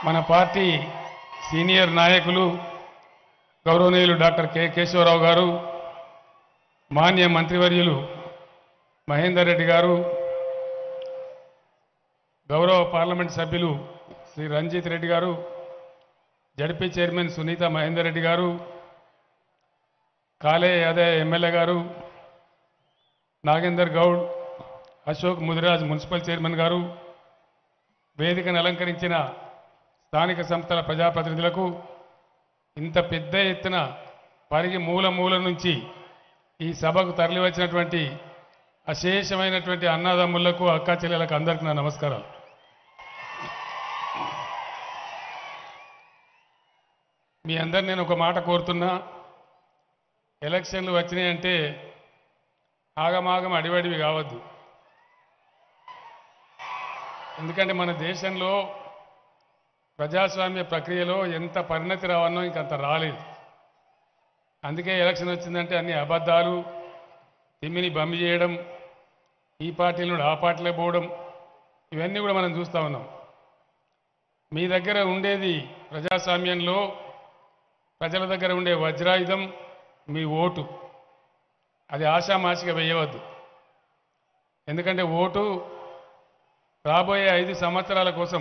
మన party senior నాయకులు గౌరవనీయులు డాక్టర్ కె కేశవరావు గారు మాన్య మంత్రివర్యులు మహేందర్ రెడ్డి గారు గౌరవ పార్లమెంట్ సభ్యులు శ్రీ రంజిత్ రెడ్డి గారు జడ్పీ చైర్మన్ సునీత మహేందర్ రెడ్డి గారు కాలే అదే MLA garu Nagender Goud Ashok Mudiraj municipal chairman garu వేదికను అలంకరించిన స్థానిక సంస్థల ప్రజాప్రతినిధులకు ఇంత పెద్ద ఎత్తున పరిగి మూల మూల నుంచి ఈ సభకు తరలివచ్చినటువంటి అశేషమైనటువంటి అన్నదమ్ములకు అక్కా చెల్లెలకు అందరికీ నా నమస్కారాలు మీ అందరు నేను ఒక మాట కోరుతున్నా ఎలక్షన్లు వచ్చినాయంటే ఆగమాగం అడివడివి కావద్దు ఎందుకంటే మన దేశంలో ప్రజాస్వామ్య ప్రక్రియలో ఎంత పరిణతి రావన్నో ఇంకంత రాలేదు అందుకే ఎలక్షన్ వచ్చిందంటే అన్ని అబద్ధాలు తిమ్మిని బమ్మి చేయడం ఈ పార్టీల నుండి ఆ పార్టీలో పోవడం ఇవన్నీ కూడా మనం చూస్తూ ఉన్నాం మీ దగ్గర ఉండేది ప్రజాస్వామ్యంలో ప్రజల దగ్గర ఉండే వజ్రాయుధం మీ ఓటు అది ఆషామాషిగా వేయవద్దు ఎందుకంటే ఓటు రాబోయే ఐదు సంవత్సరాల కోసం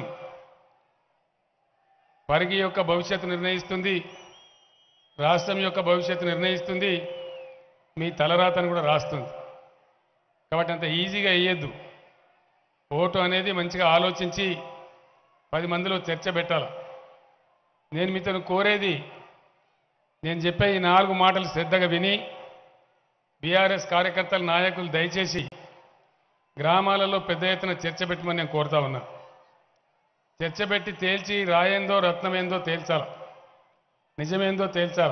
పరిగి యొక్క భవిష్యత్తు నిర్ణయిస్తుంది రాష్ట్రం యొక్క భవిష్యత్తు నిర్ణయిస్తుంది మీ తలరాతను కూడా రాస్తుంది కాబట్టి అంత ఈజీగా వేయద్దు ఓటు అనేది మంచిగా ఆలోచించి పది మందిలో చర్చ పెట్టాలి నేను మీతో కోరేది నేను చెప్పే ఈ నాలుగు మాటలు శ్రద్ధగా విని బీఆర్ఎస్ కార్యకర్తల నాయకులు దయచేసి గ్రామాలలో పెద్ద ఎత్తున చర్చ పెట్టమని నేను కోరుతా ఉన్నా చర్చ పెట్టి తేల్చి రాయేందో రత్నమేందో తేల్చాల నిజమేందో తేల్చాల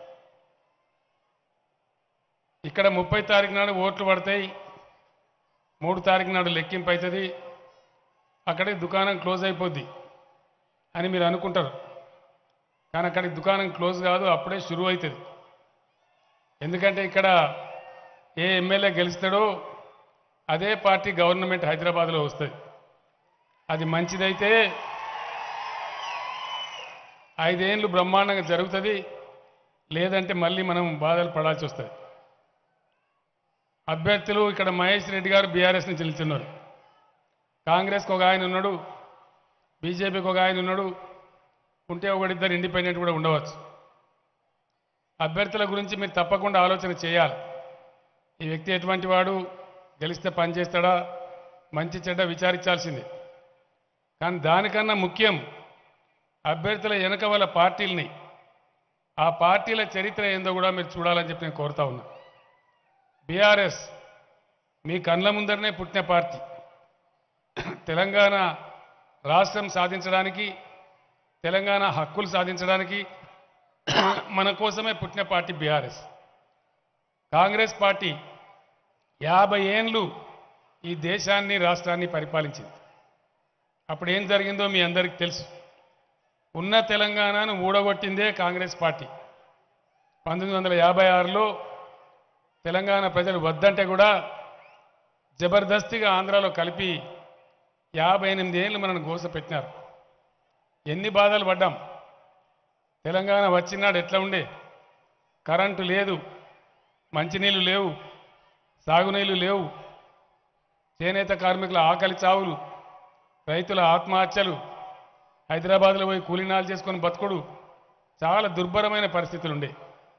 ఇక్కడ ముప్పై తారీఖు నాడు ఓట్లు పడతాయి మూడు తారీఖు నాడు లెక్కింపు అవుతుంది అక్కడికి దుకాణం క్లోజ్ అయిపోద్ది అని మీరు అనుకుంటారు కానీ అక్కడికి దుకాణం క్లోజ్ కాదు అప్పుడే షురువు అవుతుంది ఎందుకంటే ఇక్కడ ఏ ఎమ్మెల్యే గెలుస్తాడో అదే పార్టీ గవర్నమెంట్ హైదరాబాద్లో వస్తుంది అది మంచిదైతే ఐదేళ్ళు బ్రహ్మాండంగా జరుగుతుంది లేదంటే మళ్ళీ మనం బాధలు పడాల్సి వస్తుంది అభ్యర్థులు ఇక్కడ మహేష్ రెడ్డి గారు బీఆర్ఎస్ నుంచి నిల్చున్నారు కాంగ్రెస్కి ఒక ఆయన ఉన్నాడు బీజేపీకి ఒక ఆయన ఉన్నాడు ఉంటే ఒకటిద్దరు ఇండిపెండెంట్ కూడా ఉండవచ్చు అభ్యర్థుల గురించి మీరు తప్పకుండా ఆలోచన చేయాలి ఈ వ్యక్తి ఎటువంటి వాడు గెలిస్తే పని చేస్తాడా మంచి చెడ్డ విచారించాల్సిందే కానీ దానికన్నా ముఖ్యం అభ్యర్థుల వెనక వాళ్ళ పార్టీలని ఆ పార్టీల చరిత్ర ఏందో కూడా మీరు చూడాలని చెప్పి నేను కోరుతా ఉన్నా బీఆర్ఎస్ మీ కళ్ళ ముందరనే పుట్టిన పార్టీ తెలంగాణ రాష్ట్రం సాధించడానికి తెలంగాణ హక్కులు సాధించడానికి మన కోసమే పుట్టిన పార్టీ బీఆర్ఎస్ కాంగ్రెస్ పార్టీ యాభై ఏండ్లు ఈ దేశాన్ని రాష్ట్రాన్ని పరిపాలించింది అప్పుడు ఏం జరిగిందో మీ అందరికీ తెలుసు ఉన్న తెలంగాణను ఊడగొట్టిందే కాంగ్రెస్ పార్టీ పంతొమ్మిది వందల యాభై ఆరులో తెలంగాణ ప్రజలు వద్దంటే కూడా జబర్దస్తిగా ఆంధ్రాలో కలిపి యాభై ఎనిమిది ఏళ్ళు మనల్ని గోస పెట్టినారు ఎన్ని బాధలు పడ్డాం తెలంగాణ వచ్చినాడు ఎట్లా ఉండే కరెంటు లేదు మంచినీళ్ళు లేవు సాగునీళ్ళు లేవు చేనేత కార్మికుల ఆకలి చావులు రైతుల ఆత్మహత్యలు హైదరాబాద్లో పోయి కూలీనాలు చేసుకొని బతుకుడు చాలా దుర్భరమైన పరిస్థితులు ఉండే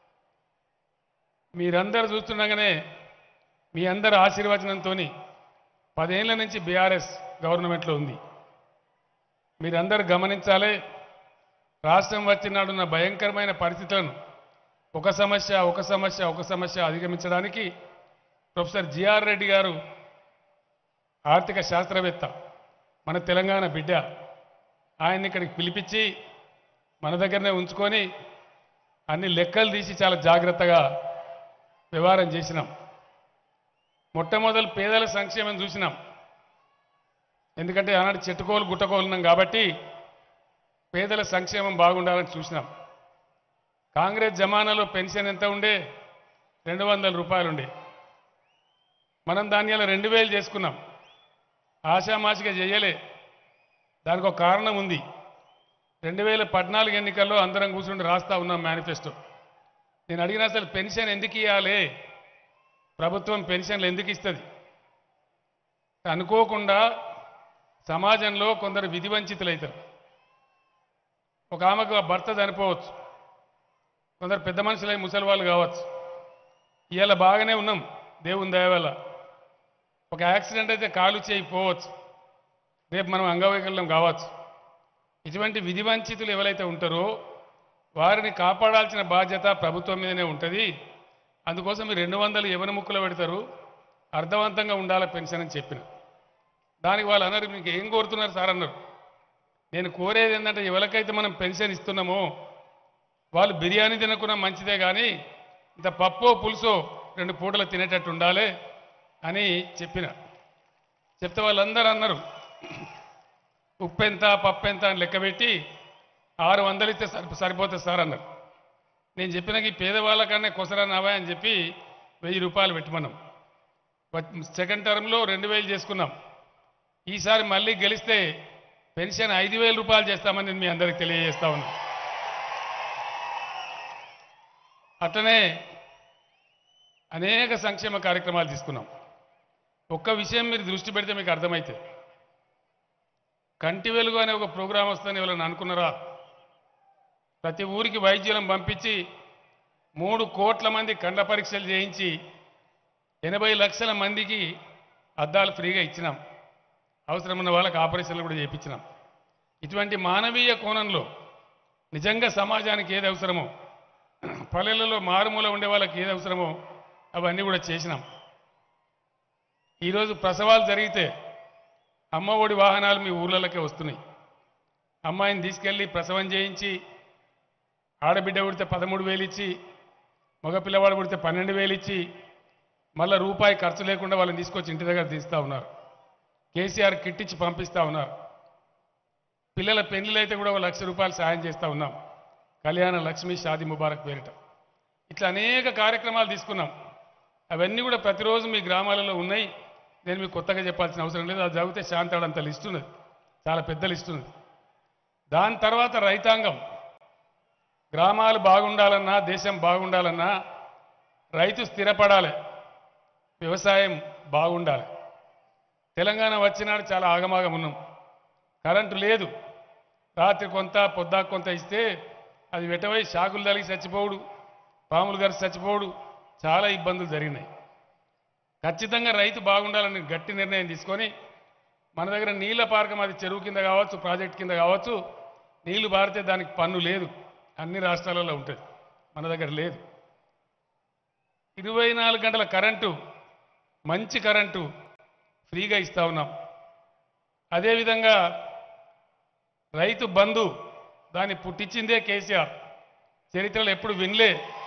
మీరందరూ చూస్తుండగానే మీ అందరి ఆశీర్వచనంతో పదేళ్ల నుంచి బీఆర్ఎస్ గవర్నమెంట్లో ఉంది మీరందరూ గమనించాలి రాష్ట్రం వచ్చినాడున్న భయంకరమైన పరిస్థితులను ఒక సమస్య ఒక సమస్య ఒక సమస్య అధిగమించడానికి ప్రొఫెసర్ జిఆర్ రెడ్డి గారు ఆర్థిక శాస్త్రవేత్త మన తెలంగాణ బిడ్డ ఆయన్ని ఇక్కడికి పిలిపించి మన దగ్గరనే ఉంచుకొని అన్ని లెక్కలు తీసి చాలా జాగ్రత్తగా వ్యవహారం చేసినాం మొట్టమొదలు పేదల సంక్షేమం చూసినాం ఎందుకంటే ఆనాడు చెట్టుకోలు గుట్టకోలు ఉన్నాం కాబట్టి పేదల సంక్షేమం బాగుండాలని చూసినాం కాంగ్రెస్ జమానాలో పెన్షన్ ఎంత ఉండే రెండు వందల రూపాయలు ఉండే మనం దాన్ని ఇలా రెండు వేలు చేసుకున్నాం ఆషామాషిగా చేయలే దానికి ఒక కారణం ఉంది రెండు వేల పద్నాలుగు ఎన్నికల్లో అందరం కూర్చుండి రాస్తా ఉన్నాం మేనిఫెస్టో నేను అడిగిన అసలు పెన్షన్ ఎందుకు ఇవ్వాలి ప్రభుత్వం పెన్షన్లు ఎందుకు ఇస్తుంది అనుకోకుండా సమాజంలో కొందరు విధి వంచితులవుతారు ఒక ఆమెకు ఆ భర్త చనిపోవచ్చు కొందరు పెద్ద మనుషులై ముసలి వాళ్ళు కావచ్చు ఇవాళ బాగానే ఉన్నాం దేవుని దయ వల్ల ఒక యాక్సిడెంట్ అయితే కాలు చేయి పోవచ్చు రేపు మనం అంగవైకల్యం కావచ్చు ఇటువంటి విధి వంచితులు ఎవరైతే ఉంటారో వారిని కాపాడాల్సిన బాధ్యత ప్రభుత్వం మీదనే ఉంటుంది అందుకోసం మీరు రెండు వందలు ఎవరి ముక్కులో పెడతారు అర్థవంతంగా ఉండాలి పెన్షన్ అని చెప్పిన దానికి వాళ్ళు అన్నారు మీకు ఏం కోరుతున్నారు సార్ అన్నారు నేను కోరేది ఏంటంటే ఎవరికైతే మనం పెన్షన్ ఇస్తున్నామో వాళ్ళు బిర్యానీ తినకున్నా మంచిదే కానీ ఇంత పప్పో పులుసో రెండు పూటలు తినేటట్టు ఉండాలి అని చెప్పిన చెప్తే వాళ్ళందరూ అన్నారు ఉప్పు ఎంత పప్పు ఎంత అని లెక్కబెట్టి ఆరు వందలు ఇస్తే సరి సరిపోతుంది సార్ అన్నారు నేను చెప్పిన ఈ పేదవాళ్ళకన్నా కొసరా నావా అని చెప్పి వెయ్యి రూపాయలు పెట్టమన్నాం సెకండ్ టర్మ్లో రెండు వేలు చేసుకున్నాం ఈసారి మళ్ళీ గెలిస్తే పెన్షన్ ఐదు వేల రూపాయలు చేస్తామని నేను మీ అందరికి తెలియజేస్తా ఉన్నా అట్లనే అనేక సంక్షేమ కార్యక్రమాలు తీసుకున్నాం ఒక్క విషయం మీరు దృష్టి పెడితే మీకు అర్థమైతే కంటి వెలుగు అనే ఒక ప్రోగ్రాం వస్తుందని ఎవరైనా అనుకున్నారా ప్రతి ఊరికి వైద్యులను పంపించి మూడు కోట్ల మంది కండ్ల పరీక్షలు చేయించి ఎనభై లక్షల మందికి అద్దాలు ఫ్రీగా ఇచ్చినాం అవసరం ఉన్న వాళ్ళకి ఆపరేషన్లు కూడా చేయించినాం ఇటువంటి మానవీయ కోణంలో నిజంగా సమాజానికి ఏది అవసరమో పల్లెలలో మారుమూల ఉండే వాళ్ళకి ఏది అవసరమో అవన్నీ కూడా చేసినాం ఈరోజు ప్రసవాలు జరిగితే అమ్మ ఒడి వాహనాలు మీ ఊర్లలోకే వస్తున్నాయి అమ్మాయిని తీసుకెళ్ళి ప్రసవం చేయించి ఆడబిడ్డ పుడితే పదమూడు వేలు ఇచ్చి మగ పిల్లవాడు పుడితే పన్నెండు వేలు ఇచ్చి మళ్ళీ రూపాయి ఖర్చు లేకుండా వాళ్ళని తీసుకొచ్చి ఇంటి దగ్గర తీస్తూ ఉన్నారు కేసీఆర్ కిట్ ఇచ్చి పంపిస్తూ ఉన్నారు పిల్లల పెళ్లిళ్ళు అయితే కూడా ఒక లక్ష రూపాయలు సాయం చేస్తూ ఉన్నాం కళ్యాణ లక్ష్మి షాది ముబారక్ పేరిట ఇట్లా అనేక కార్యక్రమాలు తీసుకున్నాం అవన్నీ కూడా ప్రతిరోజు మీ గ్రామాలలో ఉన్నాయి నేను మీకు కొత్తగా చెప్పాల్సిన అవసరం లేదు అది చదివితే శాంతాడంత లిస్ట్ ఉన్నది చాలా పెద్ద లిస్ట్ ఉన్నది దాని తర్వాత రైతాంగం గ్రామాలు బాగుండాలన్నా దేశం బాగుండాలన్నా రైతు స్థిరపడాలి వ్యవసాయం బాగుండాలి తెలంగాణ వచ్చినాడు చాలా ఆగమాగం ఉన్నాం కరెంటు లేదు రాత్రి కొంత పొద్దాకు కొంత ఇస్తే అది వెటవై షాకులు తలిగి చచ్చిపోవుడు పాములు గారు చచ్చిపోవుడు చాలా ఇబ్బందులు జరిగినాయి ఖచ్చితంగా రైతు బాగుండాలని గట్టి నిర్ణయం తీసుకొని మన దగ్గర నీళ్ళ పార్కం అది చెరువు కింద కావచ్చు ప్రాజెక్ట్ కింద కావచ్చు నీళ్లు పారితే దానికి పన్ను లేదు అన్ని రాష్ట్రాలలో ఉంటుంది మన దగ్గర లేదు ఇరవై నాలుగు గంటల కరెంటు మంచి కరెంటు ఫ్రీగా ఇస్తా ఉన్నాం అదేవిధంగా రైతు బంధు దాన్ని పుట్టించిందే కేసీఆర్ చరిత్రలో ఎప్పుడు వినలే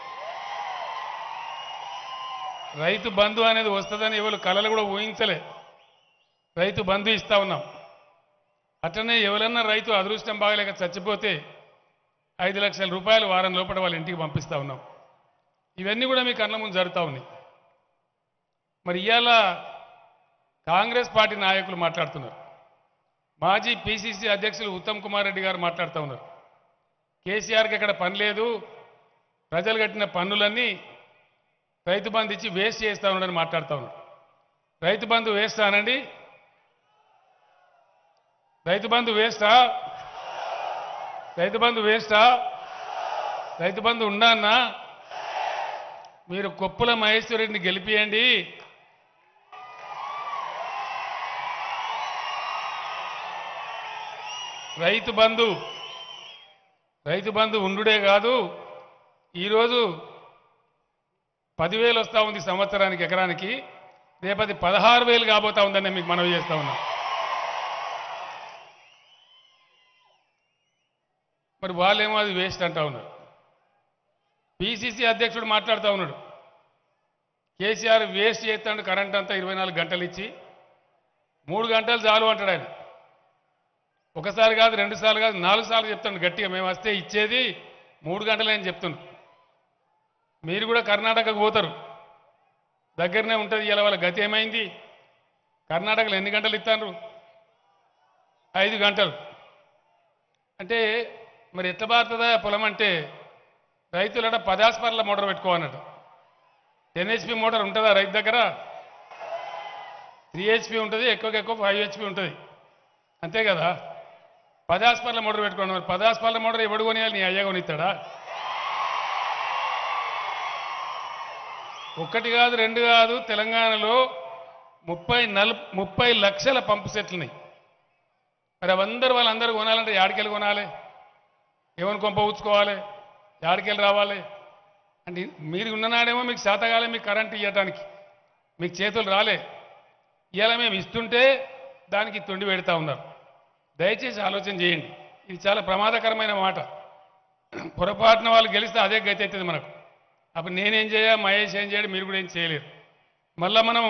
రైతు బంధు అనేది వస్తుందని ఎవరు కళలు కూడా ఊహించలే రైతు బంధు ఇస్తా ఉన్నాం అట్లనే ఎవరన్నా రైతు అదృష్టం బాగలేక చచ్చిపోతే ఐదు లక్షల రూపాయలు వారం లోపల వాళ్ళ ఇంటికి పంపిస్తా ఉన్నాం ఇవన్నీ కూడా మీ కళ్ళ ముందు జరుగుతూ ఉన్నాయి మరి ఇవాళ కాంగ్రెస్ పార్టీ నాయకులు మాట్లాడుతున్నారు మాజీ పిసిసి అధ్యక్షులు ఉత్తమ్ కుమార్ రెడ్డి గారు మాట్లాడుతూ ఉన్నారు కేసీఆర్కి ఇక్కడ పని లేదు ప్రజలు కట్టిన పన్నులన్నీ రైతు బంధు ఇచ్చి వేస్ట్ చేస్తా ఉన్నాడని మాట్లాడుతూ ఉన్నారు రైతు బంధు వేస్తా అనండి రైతు బంధు వేస్టా రైతు బంధు వేస్టా రైతు బంధు ఉండా అన్నా మీరు కొప్పుల మహేశ్వరుడిని గెలిపియండి రైతు బంధు రైతు బంధు ఉండుడే కాదు ఈరోజు పదివేలు వస్తూ ఉంది సంవత్సరానికి ఎకరానికి రేపది పదహారు వేలు కాబోతా ఉందని మీకు మనవి చేస్తా ఉన్నా మరి వాళ్ళేమో అది వేస్ట్ అంటా ఉన్నారు పిసిసి అధ్యక్షుడు మాట్లాడుతూ ఉన్నాడు కేసీఆర్ వేస్ట్ చేస్తాడు కరెంట్ అంతా ఇరవై నాలుగు గంటలు ఇచ్చి మూడు గంటలు చాలు అంటాడు ఆయన ఒకసారి కాదు రెండు సార్లు కాదు నాలుగు సార్లు చెప్తాను గట్టిగా మేము వస్తే ఇచ్చేది మూడు గంటలే అని చెప్తున్నాం మీరు కూడా కర్ణాటకకు పోతారు దగ్గరనే ఉంటుంది ఇలా వాళ్ళ గతి ఏమైంది కర్ణాటకలో ఎన్ని గంటలు ఇస్తారు ఐదు గంటలు అంటే మరి ఎట్లా బారుతుందా పొలం అంటే రైతులట పదాస్పర్ల మోటార్ పెట్టుకోవన్నట్టు టెన్ హెచ్పి మోటార్ ఉంటుందా రైతు దగ్గర త్రీ హెచ్పి ఉంటుంది ఎక్కువకి ఎక్కువ ఫైవ్ హెచ్పి ఉంటుంది అంతే కదా పదాస్పర్ల మోటార్ పెట్టుకోండి మరి పదాస్పర్ల మోటార్ ఎవడు కొనియాలి నీ అయ్య కొనిస్తాడా ఒక్కటి కాదు రెండు కాదు తెలంగాణలో ముప్పై నల్ ముప్పై లక్షల పంపు సెట్లున్నాయి మరి అవందరూ వాళ్ళందరూ కొనాలంటే యాడికెళ్ళి కొనాలి ఏమని కొంప ఊచుకోవాలి యాడికెళ్ళి రావాలి అంటే మీరు ఉన్ననాడేమో మీకు శాతకాలే మీకు కరెంట్ ఇవ్వటానికి మీకు చేతులు రాలే ఇవాళ మేము ఇస్తుంటే దానికి తొండి పెడతా ఉన్నారు దయచేసి ఆలోచన చేయండి ఇది చాలా ప్రమాదకరమైన మాట పొరపాటున వాళ్ళు గెలిస్తే అదే గతి అవుతుంది మనకు అప్పుడు నేనేం చేయ మహేష్ ఏం చేయడం మీరు కూడా ఏం చేయలేరు మళ్ళా మనం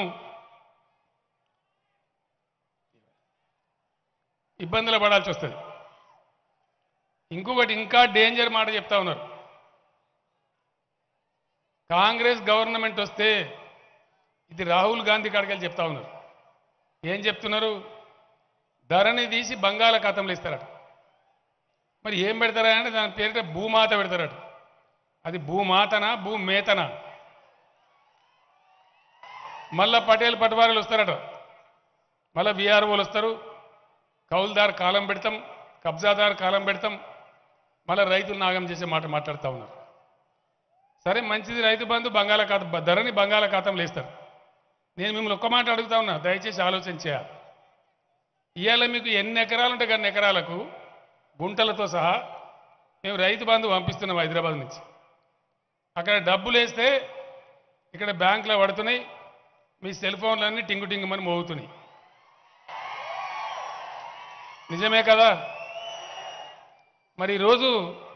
ఇబ్బందులు పడాల్సి వస్తుంది ఇంకొకటి ఇంకా డేంజర్ మాట చెప్తా ఉన్నారు కాంగ్రెస్ గవర్నమెంట్ వస్తే ఇది రాహుల్ గాంధీ కాడికెళ్ళి చెప్తా ఉన్నారు ఏం చెప్తున్నారు ధరని తీసి బంగాళాఖాతంలో ఇస్తారట మరి ఏం పెడతారా అంటే దాని పేరిట భూమాత పెడతారట అది భూమాతనా భూమేతనా మళ్ళా పటేల్ పటవారీలు వస్తారట మళ్ళా విఆర్ఓలు వస్తారు కౌలుదార్ కాలం పెడతాం కబ్జాదార్ కాలం పెడతాం మళ్ళీ రైతులు నాగం చేసే మాట మాట్లాడుతూ ఉన్నారు సరే మంచిది రైతు బంధు బంగాళాఖాతం ధరని బంగాళాఖాతంలో వేస్తారు నేను మిమ్మల్ని ఒక్క మాట అడుగుతా ఉన్నా దయచేసి ఆలోచన చేయాలి ఇవాళ మీకు ఎన్ని ఎకరాలు ఉంటే అన్ని ఎకరాలకు గుంటలతో సహా మేము రైతు బంధు పంపిస్తున్నాం హైదరాబాద్ నుంచి అక్కడ డబ్బులు వేస్తే ఇక్కడ బ్యాంకులో పడుతున్నాయి మీ సెల్ ఫోన్లన్నీ టింగు టింగుమని మోగుతున్నాయి నిజమే కదా మరి ఈరోజు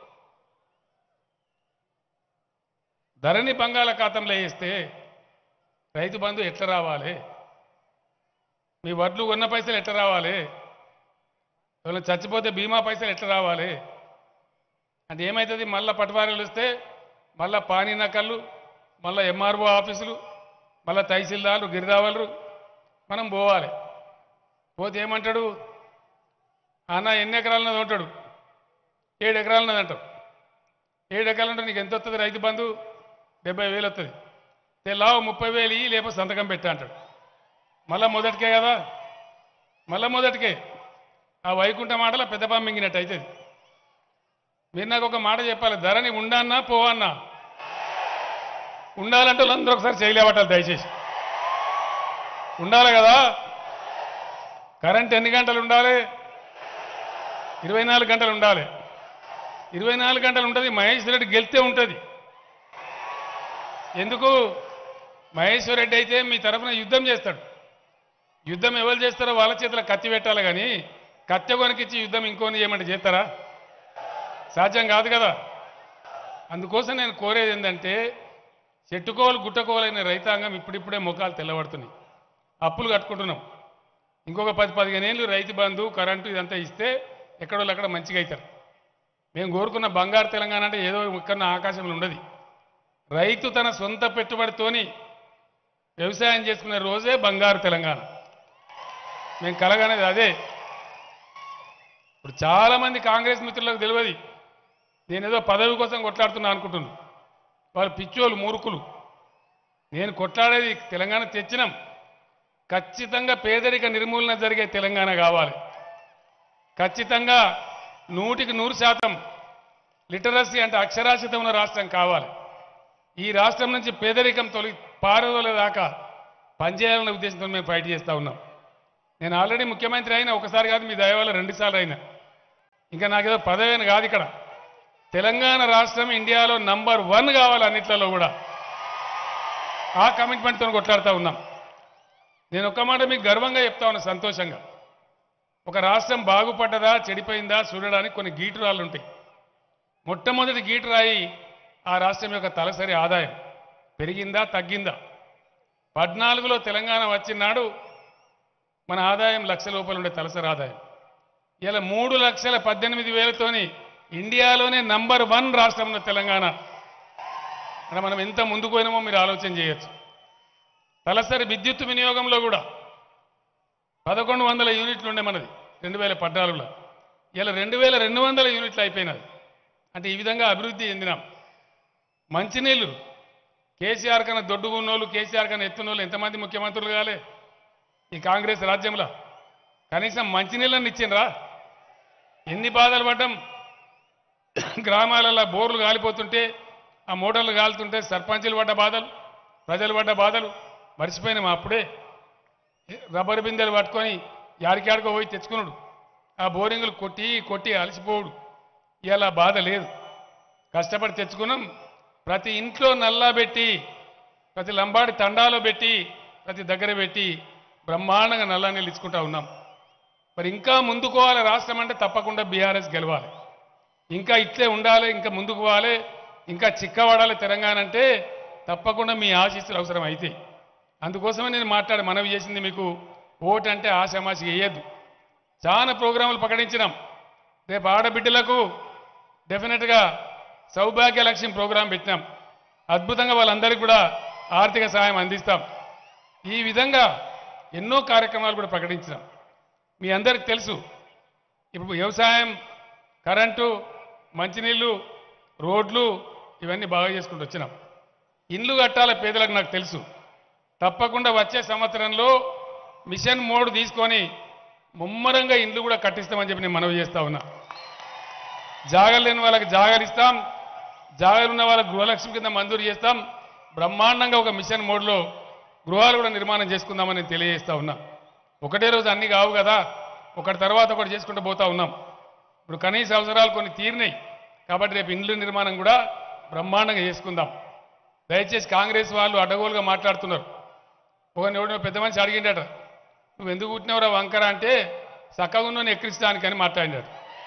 ధరణి బంగాళాఖాతంలో వేస్తే రైతు బంధు ఎట్లా రావాలి మీ వడ్లు ఉన్న పైసలు ఎట్లా రావాలి ఎవరైనా చచ్చిపోతే బీమా పైసలు ఎట్లా రావాలి అంటే ఏమవుతుంది మళ్ళా పటవారీలు వస్తే మళ్ళా పానీ నకళ్ళు మళ్ళా ఎంఆర్ఓ ఆఫీసులు మళ్ళా తహసీల్దార్లు గిరిదావలు మనం పోవాలి పోతే ఏమంటాడు అన్న ఎన్ని ఎకరాలన్నది ఉంటాడు ఏడు ఎకరాలన్నది అంటావు ఏడు ఎకరాలు అంటే నీకు ఎంత వస్తుంది రైతు బంధు డెబ్బై వేలు వస్తుంది తెల్లావు ముప్పై వేలు ఇయ్యి లేకపోతే సంతకం పెట్టా అంటాడు మళ్ళా మొదటికే కదా మళ్ళా మొదటికే ఆ వైకుంఠ మాటల పెద్ద పాము మింగినట్టు అవుతుంది మీరు నాకు ఒక మాట చెప్పాలి ధరని ఉండన్నా పోవన్నా ఉండాలంటే వాళ్ళందరూ ఒకసారి చేయలేవటాలి దయచేసి ఉండాలి కదా కరెంట్ ఎన్ని గంటలు ఉండాలి ఇరవై నాలుగు గంటలు ఉండాలి ఇరవై నాలుగు గంటలు ఉంటుంది మహేశ్వర రెడ్డి గెలితే ఉంటుంది ఎందుకు మహేశ్వర రెడ్డి అయితే మీ తరఫున యుద్ధం చేస్తాడు యుద్ధం ఎవరు చేస్తారో వాళ్ళ చేతిలో కత్తి పెట్టాలి కానీ కత్తి కొనికిచ్చి యుద్ధం ఇంకోని ఏమంటే చేస్తారా సాధ్యం కాదు కదా అందుకోసం నేను కోరేది ఏంటంటే చెట్టుకోవాలి గుట్టకోవాలైన రైతాంగం ఇప్పుడిప్పుడే ముఖాలు తెల్లబడుతున్నాయి అప్పులు కట్టుకుంటున్నాం ఇంకొక పది పదిహేను ఏళ్ళు రైతు బంధు కరెంటు ఇదంతా ఇస్తే ఎక్కడో అక్కడ మంచిగా అవుతారు మేము కోరుకున్న బంగారు తెలంగాణ అంటే ఏదో ఇక్కడ ఆకాశంలో ఉండదు రైతు తన సొంత పెట్టుబడితోని వ్యవసాయం చేసుకునే రోజే బంగారు తెలంగాణ మేము కలగనేది అదే ఇప్పుడు చాలామంది కాంగ్రెస్ మిత్రులకు తెలియదు నేనేదో పదవి కోసం కొట్లాడుతున్నా అనుకుంటున్నాను వాళ్ళు పిచ్చోళ్ళు మూర్ఖులు నేను కొట్లాడేది తెలంగాణ తెచ్చినాం ఖచ్చితంగా పేదరిక నిర్మూలన జరిగే తెలంగాణ కావాలి ఖచ్చితంగా నూటికి నూరు శాతం లిటరసీ అంటే అక్షరాస్యత ఉన్న రాష్ట్రం కావాలి ఈ రాష్ట్రం నుంచి పేదరికం తొలగి పారదోలేదాకా పనిచేయాలన్న ఉద్దేశంతో మేము ఫైట్ చేస్తూ ఉన్నాం నేను ఆల్రెడీ ముఖ్యమంత్రి అయినా ఒకసారి కాదు మీ దయ వల్ల రెండుసార్లు అయినా ఇంకా నాకేదో పదవి అని కాదు ఇక్కడ తెలంగాణ రాష్ట్రం ఇండియాలో నంబర్ వన్ కావాలి అన్నిట్లలో కూడా ఆ కమిట్మెంట్తో కొట్లాడుతూ ఉన్నాం నేను ఒక మాట మీకు గర్వంగా చెప్తా ఉన్నా సంతోషంగా ఒక రాష్ట్రం బాగుపడ్డదా చెడిపోయిందా చూడడానికి కొన్ని గీటురాళ్ళు ఉంటాయి మొట్టమొదటి గీటురాయి ఆ రాష్ట్రం యొక్క తలసరి ఆదాయం పెరిగిందా తగ్గిందా పద్నాలుగులో తెలంగాణ వచ్చినాడు మన ఆదాయం లక్ష లోపల ఉండే తలసరి ఆదాయం ఇలా మూడు లక్షల పద్దెనిమిది వేలతోని ఇండియాలోనే నంబర్ వన్ రాష్ట్రం ఉన్న తెలంగాణ అంటే మనం ఎంత ముందుకు పోయినామో మీరు ఆలోచన చేయొచ్చు తలసరి విద్యుత్ వినియోగంలో కూడా పదకొండు వందల యూనిట్లు ఉండే మనది రెండు వేల పద్నాలుగులో ఇలా రెండు వేల రెండు వందల యూనిట్లు అయిపోయినది అంటే ఈ విధంగా అభివృద్ధి చెందినాం మంచినీళ్ళు కేసీఆర్ కన్నా దొడ్డుగున్నోళ్ళు కేసీఆర్ కన్నా ఎత్తున్నోళ్ళు ఎంతమంది ముఖ్యమంత్రులు కాలే ఈ కాంగ్రెస్ రాజ్యంలో కనీసం మంచినీళ్ళని ఇచ్చిండ్రా ఎన్ని బాధలు పడ్డాం గ్రామాలలో బోర్లు కాలిపోతుంటే ఆ మోటార్లు కాలుతుంటే సర్పంచులు పడ్డ బాధలు ప్రజలు పడ్డ బాధలు మర్చిపోయినాం అప్పుడే రబ్బర్ బిందెలు పట్టుకొని యాడికాడికో పోయి తెచ్చుకున్నాడు ఆ బోరింగులు కొట్టి కొట్టి అలసిపోవుడు ఇలా బాధ లేదు కష్టపడి తెచ్చుకున్నాం ప్రతి ఇంట్లో నల్లా పెట్టి ప్రతి లంబాడి తండాలో పెట్టి ప్రతి దగ్గర పెట్టి బ్రహ్మాండంగా నల్లా నీళ్ళు ఇచ్చుకుంటా ఉన్నాం మరి ఇంకా ముందుకోవాలి రాష్ట్రం అంటే తప్పకుండా బీఆర్ఎస్ గెలవాలి ఇంకా ఇట్లే ఉండాలి ఇంకా ముందుకు పోవాలి ఇంకా చిక్కబడాలి తెలంగాణ అంటే తప్పకుండా మీ ఆశీస్సులు అవసరం అయితే అందుకోసమే నేను మాట్లాడి మనవి చేసింది మీకు ఓటు అంటే ఆశామాషి వేయద్దు చాలా ప్రోగ్రాములు ప్రకటించినాం రేపు ఆడబిడ్డలకు డెఫినెట్గా సౌభాగ్య లక్ష్యం ప్రోగ్రాం పెట్టినాం అద్భుతంగా వాళ్ళందరికీ కూడా ఆర్థిక సహాయం అందిస్తాం ఈ విధంగా ఎన్నో కార్యక్రమాలు కూడా ప్రకటించినాం మీ అందరికి తెలుసు ఇప్పుడు వ్యవసాయం కరెంటు మంచినీళ్ళు రోడ్లు ఇవన్నీ బాగా చేసుకుంటూ వచ్చినాం ఇండ్లు కట్టాల పేదలకు నాకు తెలుసు తప్పకుండా వచ్చే సంవత్సరంలో మిషన్ మోడ్ తీసుకొని ముమ్మరంగా ఇండ్లు కూడా కట్టిస్తామని చెప్పి నేను మనవి చేస్తా ఉన్నా జాగలు లేని వాళ్ళకి జాగాలు ఇస్తాం జాగాలు ఉన్న వాళ్ళకి గృహలక్ష్మి కింద మంజూరు చేస్తాం బ్రహ్మాండంగా ఒక మిషన్ మోడ్లో గృహాలు కూడా నిర్మాణం చేసుకుందామని నేను తెలియజేస్తా ఉన్నా ఒకటే రోజు అన్ని కావు కదా ఒకటి తర్వాత ఒకటి చేసుకుంటూ పోతా ఉన్నాం ఇప్పుడు కనీస అవసరాలు కొన్ని తీరినాయి కాబట్టి రేపు ఇండ్ల నిర్మాణం కూడా బ్రహ్మాండంగా చేసుకుందాం దయచేసి కాంగ్రెస్ వాళ్ళు అడ్డగోలుగా మాట్లాడుతున్నారు ఒక ఎవడో పెద్ద మనిషి అడిగిండట నువ్వు ఎందుకు పుట్టినవరా వంకర అంటే చక్కగా ఉన్నోని ఎక్కిరించడానికని మాట్లాడినాడు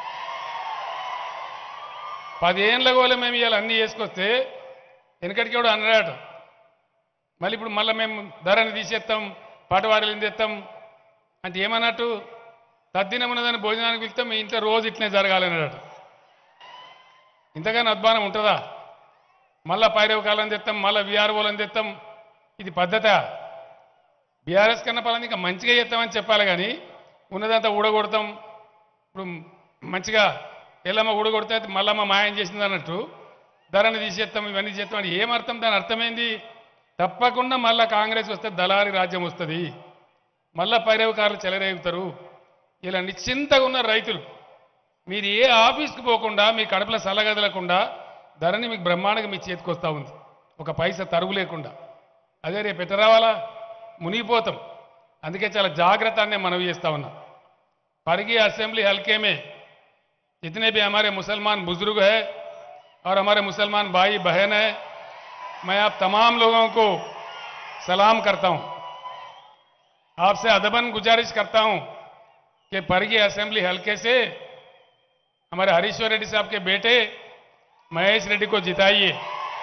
పదేళ్ళ గోళ మేము ఇవాళ అన్నీ చేసుకొస్తే వెనకటికి కూడా అన్నాడట మళ్ళీ ఇప్పుడు మళ్ళీ మేము ధరని తీసేస్తాం పాటవాడలు తెస్తాం అంటే ఏమన్నట్టు తద్దినం ఉన్నదని భోజనానికి వెళ్తే మీ ఇంట్లో రోజు ఇట్లనే జరగాలన్నాడట ఇంతగానో అధ్వానం ఉంటుందా మళ్ళా పైరవ కాలం తెస్తాం మళ్ళీ విఆర్ఓలను తెస్తాం ఇది పద్ధత బీఆర్ఎస్ కన్నా పలానా ఇంకా మంచిగా చేస్తామని చెప్పాలి కానీ ఉన్నదంతా ఊడగొడతాం ఇప్పుడు మంచిగా ఎల్లమ్మ ఊడగొడితే అది మల్లమ్మ మాయం చేసింది అన్నట్టు ధరని తీసేస్తాం ఇవన్నీ చేస్తాం అని ఏం అర్థం దాని అర్థమైంది తప్పకుండా మళ్ళా కాంగ్రెస్ వస్తే దళారి రాజ్యం వస్తుంది మళ్ళా పైరవకారులు చెలరేగుతారు ఇలా నిశ్చింతగా ఉన్న రైతులు మీరు ఏ ఆఫీస్కి పోకుండా మీ కడపల సలగదలకుండా ధరని మీకు బ్రహ్మాండంగా మీ చేతికి వస్తూ ఉంది ఒక పైసా తరుగు లేకుండా అదే రేపు ఎట్ట రావాలా మునిగిపోతాం అందుకే చాలా జాగ్రత్త అనే మనవి చేస్తా ఉన్నా పరిగి असेंबली हल्के में जितने भी हमारे मुसलमान बुजुर्ग हैं और हमारे मुसलमान भाई बहन हैं मैं आप तमाम लोगों को सलाम करता हूं आपसे अदबन गुजारिश करता हूं कि परगी असेंबली हल्के से हमारे हरीश्वर रेड्डी साहब के बेटे महेश रेड्डी को जिताइए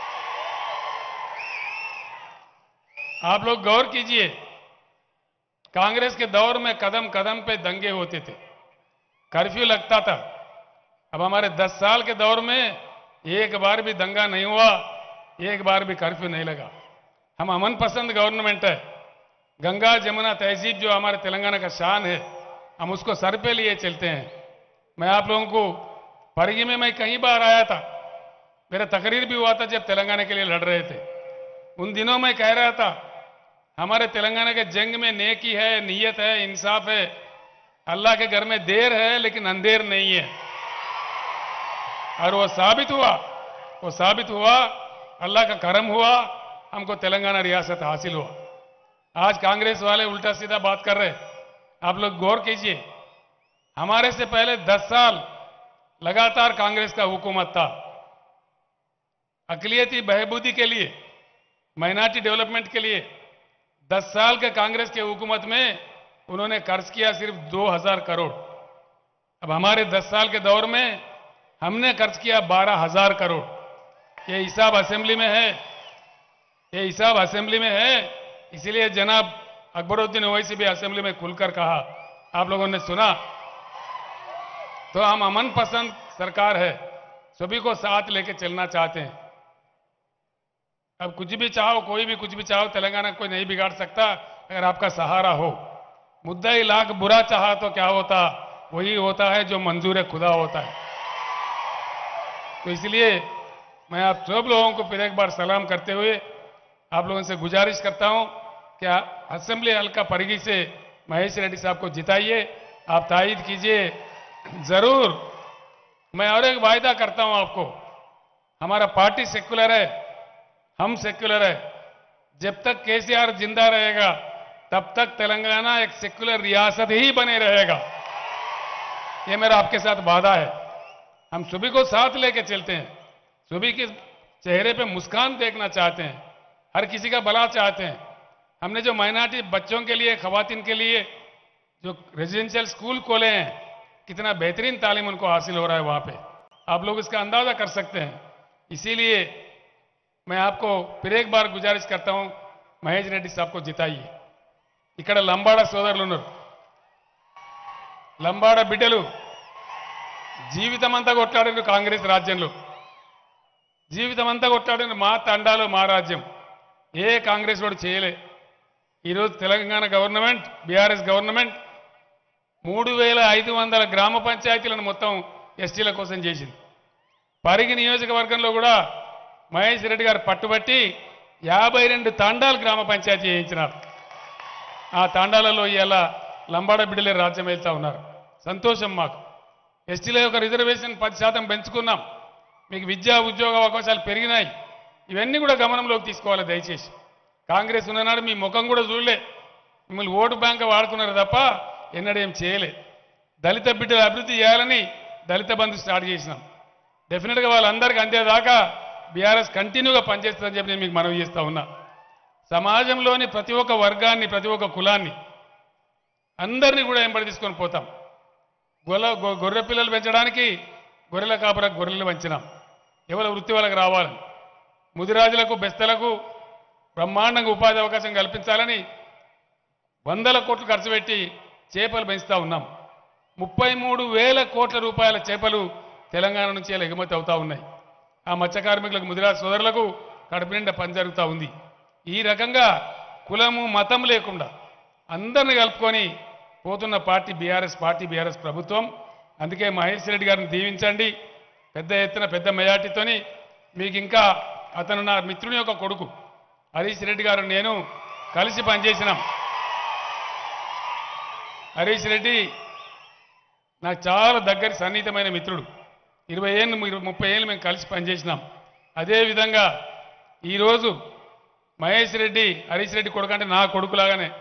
आप लोग गौर कीजिए कांग्रेस के दौर में कदम कदम पे दंगे होते थे कर्फ्यू लगता था अब हमारे 10 साल के दौर में एक बार भी दंगा नहीं हुआ एक बार भी कर्फ्यू नहीं लगा हम अमन पसंद गवर्नमेंट है गंगा जमुना तहजीब जो हमारे तेलंगाना का शान है हम उसको सर पे लिए चलते हैं मैं आप लोगों को परगी में मैं कई बार आया था मेरा तकरीर भी हुआ था जब तेलंगाना के लिए लड़ रहे थे उन दिनों में कह रहा था हमारे तेलंगाना के जंग में नेकी है नीयत है इंसाफ है अल्लाह के घर में देर है लेकिन अंधेर नहीं है और वो साबित हुआ वो साबित हुआ अल्लाह का करम हुआ हमको तेलंगाना रियासत हासिल हुआ आज कांग्रेस वाले उल्टा सीधा बात कर रहे आप लोग गौर कीजिए हमारे से पहले 10 साल लगातार कांग्रेस का हुकूमत था अकलियती बहबूदी के लिए माइनॉरिटी डेवलपमेंट के लिए 10 साल के कांग्रेस के हुकूमत में उन्होंने खर्च किया सिर्फ 2000 करोड़ अब हमारे 10 साल के दौर में हमने खर्च किया बारह हजार करोड़ ये हिसाब असेंबली में है ये हिसाब असेंबली में है इसीलिए जनाब अकबरुद्दीन ओवैसी भी असेंबली में खुलकर कहा आप लोगों ने सुना तो हम अमन पसंद सरकार है सभी को साथ लेके चलना चाहते हैं अब कुछ भी चाहो कोई भी कुछ भी चाहो तेलंगाना कोई नहीं बिगाड़ सकता अगर आपका सहारा हो मुद्दा ही लाख बुरा चाहा तो क्या होता वही होता है जो मंजूर खुदा होता है तो इसलिए मैं आप सब लोगों को फिर एक बार सलाम करते हुए आप लोगों से गुजारिश करता हूं कि आ- असेंबली हल्का परिगी से महेश रेड्डी साहब को जिताइए आप तायद कीजिए जरूर मैं और एक वायदा करता हूं आपको हमारा पार्टी सेक्युलर है हम सेक्युलर है जब तक केसीआर जिंदा रहेगा तब तक तेलंगाना एक सेक्युलर रियासत ही बने रहेगा ये मेरा आपके साथ वादा है हम सभी को साथ लेके चलते हैं सभी के चेहरे पे मुस्कान देखना चाहते हैं हर किसी का भला चाहते हैं हमने जो माइनॉरिटी बच्चों के लिए खवातीन के लिए जो रेजिडेंशियल स्कूल खोले हैं कितना बेहतरीन तालीम उनको हासिल हो रहा है वहां पे आप लोग इसका अंदाजा कर सकते हैं इसीलिए मैं आपको फिर एक बार गुजारिश करता हूं महेश రెడ్డి साहब को जिताइए ఇక్కడ లంబాడ సోదరులు ఉన్నారు లంబాడ బిడ్డలు జీవితమంతా కొట్లాడిన కాంగ్రెస్ రాజ్యంలో జీవితమంతా కొట్లాడిన మా తండాలో మా రాజ్యం ఏ కాంగ్రెస్ వాడు చేయలే ఈరోజు తెలంగాణ గవర్నమెంట్ బీఆర్ఎస్ గవర్నమెంట్ మూడు వేల ఐదు వందల గ్రామ పంచాయతీలను మొత్తం ఎస్టీల కోసం చేసింది పరిగి నియోజకవర్గంలో కూడా మహేష్ రెడ్డి గారు పట్టుబట్టి యాభై రెండు తాండాలు గ్రామ పంచాయతీ చేయించినారు ఆ తాండాలలో ఇవాళ లంబాడ బిడ్డలే రాజ్యం వెళ్తా ఉన్నారు సంతోషం మాకు ఎస్టీల యొక్క రిజర్వేషన్ పది శాతం పెంచుకున్నాం మీకు విద్యా ఉద్యోగ అవకాశాలు పెరిగినాయి ఇవన్నీ కూడా గమనంలోకి తీసుకోవాలి దయచేసి కాంగ్రెస్ ఉన్ననాడు మీ ముఖం కూడా చూడలే మిమ్మల్ని ఓటు బ్యాంక్ వాడుకున్నారు తప్ప ఎన్నడూ ఏం చేయలే దళిత బిడ్డల అభివృద్ధి చేయాలని దళిత బంధు స్టార్ట్ చేసినాం డెఫినెట్గా వాళ్ళందరికీ అందేదాకా బీఆర్ఎస్ కంటిన్యూగా పనిచేస్తుందని చెప్పి నేను మీకు మనవి చేస్తా ఉన్నా సమాజంలోని ప్రతి ఒక్క వర్గాన్ని ప్రతి ఒక్క కులాన్ని అందరినీ కూడా ఎంబడి తీసుకొని పోతాం గొల్ల గొ- గొర్రె పిల్లలు పెంచడానికి గొర్రెల కాపుర గొర్రెలు పెంచినాం ఎవరి వృత్తి వాళ్ళకి రావాలని ముదిరాజులకు బెస్తలకు బ్రహ్మాండంగా ఉపాధి అవకాశం కల్పించాలని వందల కోట్లు ఖర్చు పెట్టి చేపలు పెంచుతా ఉన్నాం ముప్పై మూడు వేల కోట్ల రూపాయల చేపలు తెలంగాణ నుంచి ఇలా ఎగుమతి అవుతా ఉన్నాయి ఆ మత్స్య కార్మికులకు ముదిరాజు సోదరులకు కడుపు నిండా పని జరుగుతూ ఉంది ఈ రకంగా కులము మతం లేకుండా అందరిని కలుపుకొని పోతున్న పార్టీ బీఆర్ఎస్ పార్టీ బీఆర్ఎస్ ప్రభుత్వం అందుకే మహేష్ రెడ్డి గారిని దీవించండి పెద్ద ఎత్తున పెద్ద మెజార్టీతోని మీకు ఇంకా అతను నా మిత్రుని యొక్క కొడుకు హరీష్ రెడ్డి గారు నేను కలిసి పనిచేసినాం హరీష్ రెడ్డి నాకు చాలా దగ్గర సన్నిహితమైన మిత్రుడు ఇరవై ఏళ్ళు ఇరవై ముప్పై ఏళ్ళు మేము కలిసి పనిచేసినాం అదేవిధంగా ఈరోజు మహేష్ రెడ్డి హరీష్ రెడ్డి కొడుకు అంటే నా కొడుకులాగానే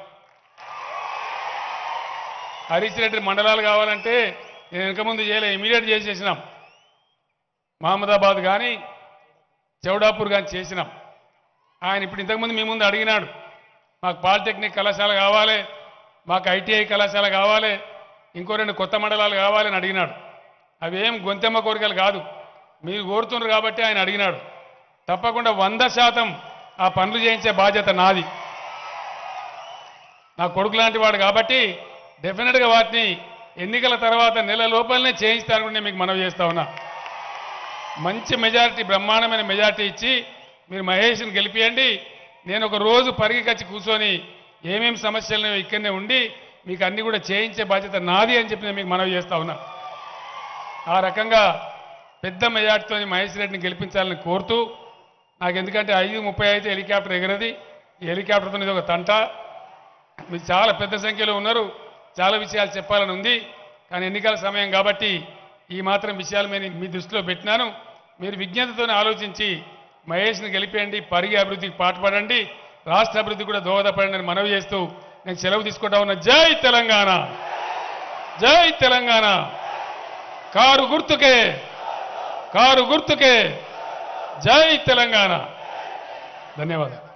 హరీష్ రెడ్డి మండలాలు కావాలంటే నేను వెనక ముందు చేయలే ఇమీడియట్ చేసేసినాం మహమ్మదాబాద్ కానీ చౌడాపూర్ కానీ చేసినాం ఆయన ఇప్పుడు ఇంతకుముందు మీ ముందు అడిగినాడు మాకు పాలిటెక్నిక్ కళాశాల కావాలి మాకు ఐటీఐ కళాశాల కావాలి ఇంకో రెండు కొత్త మండలాలు కావాలని అడిగినాడు అవి ఏం గొంతెమ్మ కోరికలు కాదు మీరు కోరుతున్నారు కాబట్టి ఆయన అడిగినాడు తప్పకుండా వంద శాతం ఆ పనులు చేయించే బాధ్యత నాది నా కొడుకు లాంటి వాడు కాబట్టి డెఫినెట్గా వాటిని ఎన్నికల తర్వాత నెల లోపలనే చేయిస్తారని నేను మీకు మనవి చేస్తా ఉన్నా మంచి మెజారిటీ బ్రహ్మాండమైన మెజారిటీ ఇచ్చి మీరు మహేష్ని గెలిపియండి నేను ఒక రోజు పరిగికొచ్చి కూర్చొని ఏమేం సమస్యలు ఇక్కడనే ఉండి మీకు అన్ని కూడా చేయించే బాధ్యత నాది అని చెప్పి నేను మీకు మనవి చేస్తా ఉన్నా ఆ రకంగా పెద్ద మెజార్టీతో మహేష్ రెడ్డిని గెలిపించాలని కోరుతూ నాకు ఎందుకంటే ఐదు ముప్పై అయితే హెలికాప్టర్ ఎగరది ఈ హెలికాప్టర్తో ఇది ఒక తంట మీరు చాలా పెద్ద సంఖ్యలో ఉన్నారు చాలా విషయాలు చెప్పాలని ఉంది కానీ ఎన్నికల సమయం కాబట్టి ఈ మాత్రం విషయాలు నేను మీ దృష్టిలో పెట్టినాను మీరు విజ్ఞతతో ఆలోచించి మహేష్ని గెలిపేయండి పరిగి అభివృద్ధికి పాటుపడండి రాష్ట్ర అభివృద్ధికి కూడా దోహదపడండి అని మనవి చేస్తూ నేను సెలవు తీసుకుంటా ఉన్నా జై తెలంగాణ జై తెలంగాణ కారు గుర్తుకే కారు గుర్తుకే జై తెలంగాణ ధన్యవాదాలు